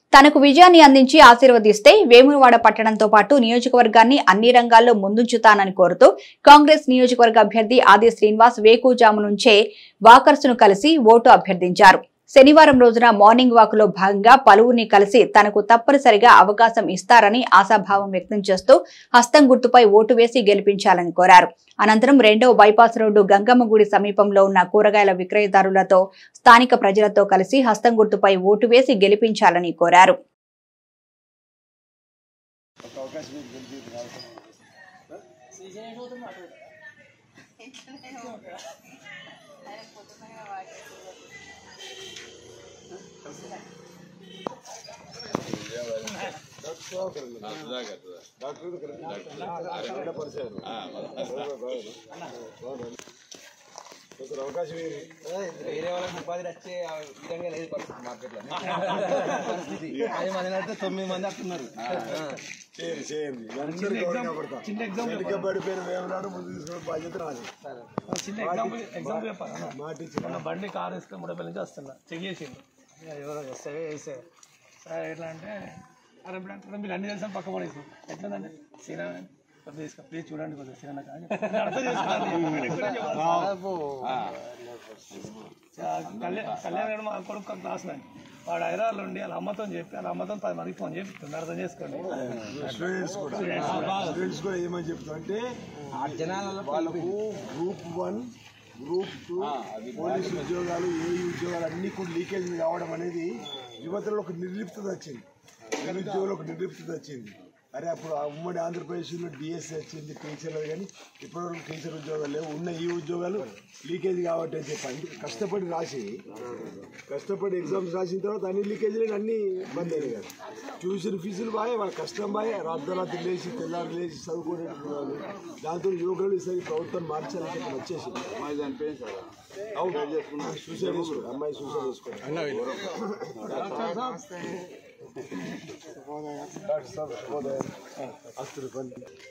తనకు విజయాన్ని అందించి ఆశీర్వదిస్తే వేములవాడ పట్టణంతో పాటు నియోజకవర్గాన్ని అన్ని రంగాల్లో ముందుంచుతానని కోరుతూ కాంగ్రెస్ నియోజకవర్గ అభ్యర్థి ఆది శ్రీనివాస్ వేకుజాము నుంచే వాకర్స్ ను కలిసి ఓటు అభ్యర్థించారు శనివారం రోజున మార్నింగ్ వాక్ లో భాగంగా పలువురిని కలిసి తనకు తప్పనిసరిగా అవకాశం ఇస్తారని ఆశాభావం వ్యక్తం చేస్తూ హస్తం గుర్తుపై ఓటు వేసి గెలిపించాలని కోరారు అనంతరం రెండవ బైపాస్ రోడ్డు గంగమ్మ గుడి సమీపంలో ఉన్న కూరగాయల విక్రయదారులతో స్థానిక ప్రజలతో కలిసి హస్తం గుర్తుపై ఓటు వేసి గెలిపించాలని కోరారు ఒకరు అవకాశం ఇవ్వండి. వేరే వాళ్ళకి ఉపాధి వచ్చే ఆ విధంగా లేదు పరిస్థితి మార్కెట్లో పది మంది అయితే తొమ్మిది మంది అట్టున్నారు చేయండి చేయండి అందరికీ ఎవరు కనపడతా. వెనుకబడిపోయిన వేమనాడు ముందు తీసుకునే బాధ్యత నాది చిన్న ఎగ్జాంపుల్ ఎగ్జాంపుల్ చెప్పాలి మాట ఇచ్చిన మొన్న బండి కార్ వేసుకొని మూడు నుంచి వస్తున్నా చెక్ చేసిండు ఇక ఎవరో వస్తే వేసే సార్ ఎట్లా అంటే అరే ఇప్పుడు అంటే మీకు అన్ని తెలిసిన పక్క పడేసి ఎట్లందంటే సీనా కొద్దిగా తీసుకో ప్లీజ్ చూడండి కొద్దిగా సీనా కానీ అర్థం చేసుకోవాలి కళ్యాణ్ కళ్యాణ్ గారు మా కొడుకు క్లాస్ నాయన వాడు హైదరాబాద్లో ఉండి వాళ్ళ అమ్మతో చెప్పి వాళ్ళ అమ్మతో పది మందికి ఫోన్ చెప్పి అర్థం చేసుకోండి స్టూడెంట్స్ కూడా స్టూడెంట్స్ కూడా ఏమని చెప్తాం అంటే వాళ్ళకు group one group two police ఉద్యోగాలు ఏ ఉద్యోగాలు అన్ని కూడా లీకేజ్ కావడం అనేది యువతలో ఒక నిర్లిప్తత వచ్చింది నిరుద్యోగులు ఒక నిర్లిప్తత వచ్చింది అరే అప్పుడు ఆ ఉమ్మడి ఆంధ్రప్రదేశ్లో డిఎస్సి వచ్చింది టీచర్లు కానీ ఇప్పటివరకు టీచర్ ఉద్యోగాలు లేవు ఉన్న ఈ ఉద్యోగాలు లీకేజ్ కాబట్టి అని చెప్పి అందుకే కష్టపడి రాసి కష్టపడి ఎగ్జామ్స్ రాసిన తర్వాత అన్ని లీకేజీలు అన్ని బంద్ అయినాయి కదా ట్యూషన్ ఫీజులు బాగా వాళ్ళ కష్టం బాగా రాత్రి లేచి తెల్లారి లేచి చదువుకునేటువంటి వాళ్ళు దాంతో యువకులు ఈసారి ప్రభుత్వం మార్చాలని చెప్పి వచ్చేసి అవును సూసైడ్ చేసుకోండి అమ్మాయి సూసైడ్ చేసుకోండి డాక్టర్ సాబ్ శుభోదయం అస్తులు పని